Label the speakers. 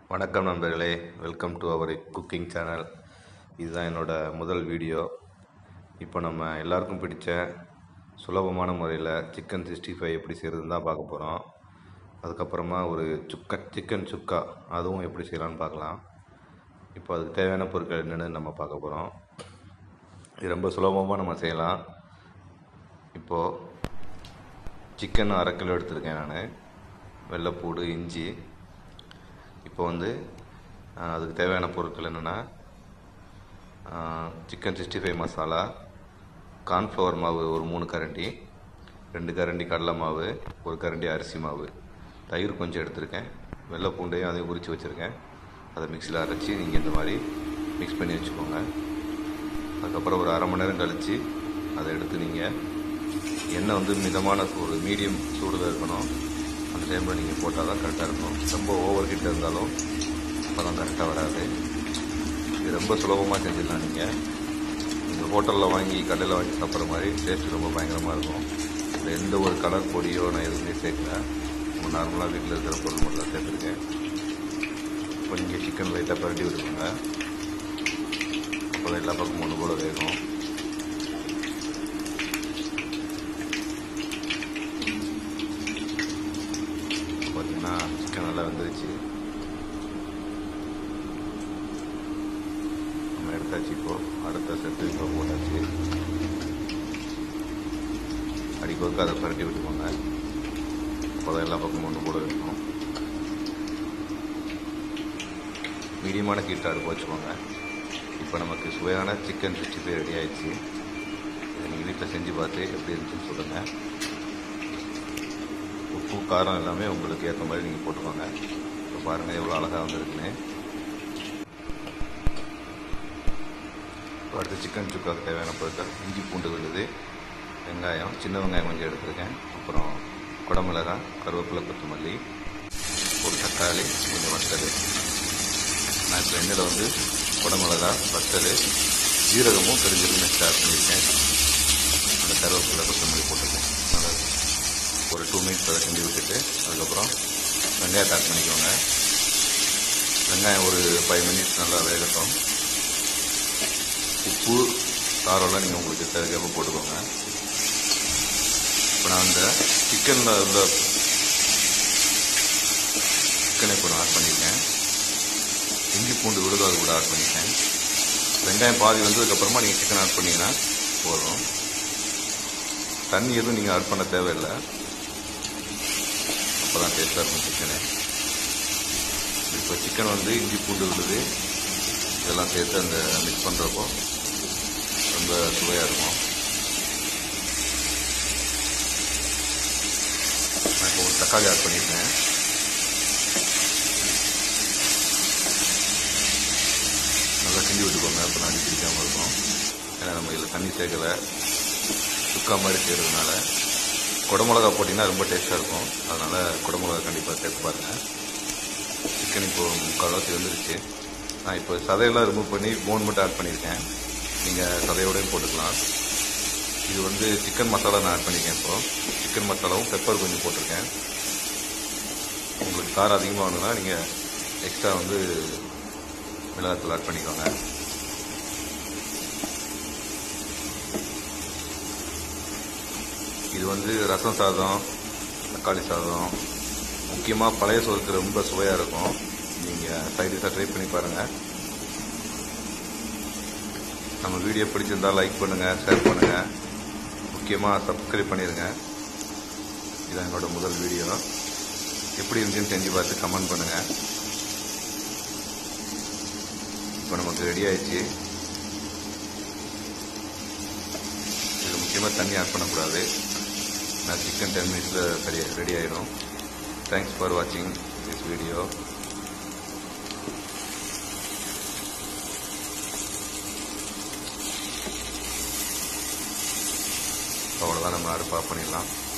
Speaker 1: வணக்கம் நண்பர்களே welcome to our cooking channel இதுதான் என்னோட முதல் வீடியோ இப்போ நம்ம எல்லாருக்கும் பிடிச்ச சுலபமான முறையில் சிக்கன் சிக்ஸ்டி ஃபைவ் எப்படி செய்கிறதுன்னு தான் பார்க்க போகிறோம் அதுக்கப்புறமா ஒரு சுக்கன் சிக்கன் சுக்கா அதுவும் எப்படி செய்யலாம்னு பார்க்கலாம் இப்போ அதுக்கு தேவையான பொருட்கள் என்னென்னு நம்ம பார்க்க போகிறோம் இது ரொம்ப சுலபமாக நம்ம செய்யலாம் இப்போது சிக்கன் அரை கிலோ எடுத்திருக்கேன் நான் வெள்ளைப்பூடு இஞ்சி இப்போ வந்து ஆஹ், அதுக்கு தேவையான பொருட்கள் என்னென்னா chicken sixty five masala cornflour மாவு ஒரு மூணு கரண்டி ரெண்டு கரண்டி கடலை மாவு ஒரு கரண்டி அரிசி மாவு தயிர் கொஞ்சம் எடுத்திருக்கேன் வெள்ளை பூண்டையும் அதையும் உரித்து வச்சுருக்கேன் அதை மிக்சியில் அரைச்சி நீங்கள் இந்த மாதிரி மிக்ஸ் பண்ணி வச்சுக்கோங்க அதுக்கப்புறம் ஒரு அரை மணி நேரம் கழித்து அதை எடுத்து நீங்கள் எண்ணெய் வந்து மிதமான ஒரு மீடியம் சூடில் இருக்கணும் அந்த டைமில் நீங்கள் போட்டால் தான் கரெக்டாக இருக்கும் ரொம்ப ஓவர் ஹீட் இருந்தாலும் அப்போ தான் கரெக்டாக வராது இது ரொம்ப சுலபமாக செஞ்சிடலாம் நீங்கள் நீங்கள் ஹோட்டலில் வாங்கி கடையில் வாங்கி சாப்பிட்ற மாதிரி டேஸ்ட் ரொம்ப பயங்கரமாக இருக்கும் இதில் எந்த ஒரு கலர் பொடியோ நான் எதுவுமே சேர்க்கல நம்ம நார்மலாக வீட்டில் இருக்கிற பொருள் மட்டும் தான் சேர்த்துருக்கேன் இப்போ நீங்கள் சிக்கன் லைட்டாக பரட்டி விட்டுருங்க அப்போ தான் எல்லா பக்கமும் ஒன்று போல வேகும் பார்த்தீங்கன்னா சிக்கன் நல்லா வெந்துருச்சு நம்ம எடுத்தாச்சு இப்போ அடுத்த செட்டு இப்போ போட்டாச்சு அடிக்கொருக்க அதை பரட்டி விட்டுக்கோங்க அப்போதான் எல்லா பக்கமும் ஒன்று போட வைக்கணும் மீடியமான ஹீட் அடுப்பு வச்சுக்கோங்க இப்போ நமக்கு சுவையான சிக்கன் சிக்ஸ்டி ஃபைவ் ரெடி ஆயிடுச்சு இதை நீங்கள் வீட்டில் செஞ்சு பார்த்து எப்படி இருந்துச்சுன்னு சொல்லுங்கள் உப்பு காரம் எல்லாமே உங்களுக்கு ஏற்ற மாதிரி நீங்கள் போட்டுக்கோங்க இப்போ பாருங்கள் எவ்வளோ அழகாக வந்திருக்குன்னு இப்போ அடுத்து சிக்கன் சுக்காவுக்கு தேவையான பொருட்கள் இஞ்சி பூண்டு விழுது வெங்காயம் சின்ன வெங்காயம் கொஞ்சம் எடுத்திருக்கேன் அப்புறம் குடமிளகாய் கருவேப்பிலை கொத்தமல்லி ஒரு தக்காளி கொஞ்சம் வத்தல் நான் இப்போ எண்ணெயில் வந்து குடமிளகாய் வத்தல் ஜீரகமும் பெருஞ்சீரகமும் எக்ஸ்ட்ரா ஆட் பண்ணியிருக்கேன் அந்த கருவேப்பிலை கொத்தமல்லி போட்டிருக்கேன் நல்லா ஒரு டூ மினிட்ஸ் அதை கிண்டி விட்டுட்டு அதுக்கப்புறம் வெங்காயத்தை ஆட் பண்ணிக்கோங்க வெங்காயம் ஒரு ஃபைவ் மினிட்ஸ் நல்லா வேகட்டும் உப்பு காரம்லாம் நீங்கள் உங்களுக்கு தேவைக்கேற்ப போட்டுக்கோங்க இப்போ நான் அந்த சிக்கனில் உள்ள சிக்கனை இப்போ நான் ஆட் பண்ணியிருக்கேன் இஞ்சி பூண்டு விழுது அது கூட ஆட் பண்ணியிருக்கேன் வெங்காயம் பாதி வந்ததுக்கப்புறமா நீங்கள் சிக்கன் ஆட் பண்ணிங்கன்னா போதும் தண்ணி எதுவும் நீங்கள் ஆட் பண்ண தேவையில்லை அப்போ தான் டேஸ்ட்டாக இருக்கும் சிக்கனு இப்போ சிக்கன் வந்து இஞ்சி பூண்டு விழுது இதெல்லாம் சேர்த்து அந்த மிக்ஸ் பண்ணுறப்போ ரொம்ப சுவையாக இருக்கும் நான் இப்போ ஒரு தக்காளி ஆட் பண்ணியிருக்கேன் நல்லா கிண்டி விட்டுக்கோங்க அப்போ நான் பிடிக்காமல் இருக்கும் ஏன்னா நம்ம இதில் தண்ணி சேர்க்கலை சுக்கா மாதிரி செய்கிறதுனால குடமிளகா போட்டிங்கன்னா ரொம்ப டேஸ்ட்டாக இருக்கும் அதனால் குடமிளகா கண்டிப்பாக சேர்த்து பாருங்கள் சிக்கன் இப்போ முக்கால்வாசி வந்துருச்சு நான் இப்போ சதையெல்லாம் ரிமூவ் பண்ணி போன் மட்டும் ஆட் பண்ணியிருக்கேன் நீங்கள் சதையோடையும் போட்டுக்கலாம் இது வந்து சிக்கன் மசாலா நான் ஆட் பண்ணியிருக்கேன் இப்போ சிக்கன் மசாலாவும் பெப்பர் கொஞ்சம் போட்டிருக்கேன் உங்களுக்கு காரம் அதிகமாக வேணும்னா நீங்கள் எக்ஸ்ட்ரா வந்து மிளகாத்தூள் ஆட் பண்ணிக்கோங்க இது வந்து ரசம் சாதம் தக்காளி சாதம் முக்கியமாக பழைய சோறுக்கு ரொம்ப சுவையாக இருக்கும் நீங்கள் சைடிஷாக ட்ரை பண்ணி பாருங்கள் நம்ம வீடியோ பிடிச்சிருந்தால் லைக் பண்ணுங்கள் ஷேர் பண்ணுங்கள் முக்கியமாக சப்ஸ்கிரைப் பண்ணிடுங்க இது என்னோட முதல் வீடியோ எப்படி இருந்துச்சுன்னு செஞ்சு பார்த்து கமெண்ட் பண்ணுங்கள் இப்போ நமக்கு ரெடி ஆயிடுச்சு இது முக்கியமாக தண்ணி ஆட் பண்ணக்கூடாது நான் சிக்கன் டென் மினிட்ஸில் சரி ரெடி ஆயிடும் தேங்க்ஸ் ஃபார் வாட்சிங் திஸ் வீடியோ அவ்வளோதான் நம்ம அடுப்பு ஆஃப் பண்ணிடலாம்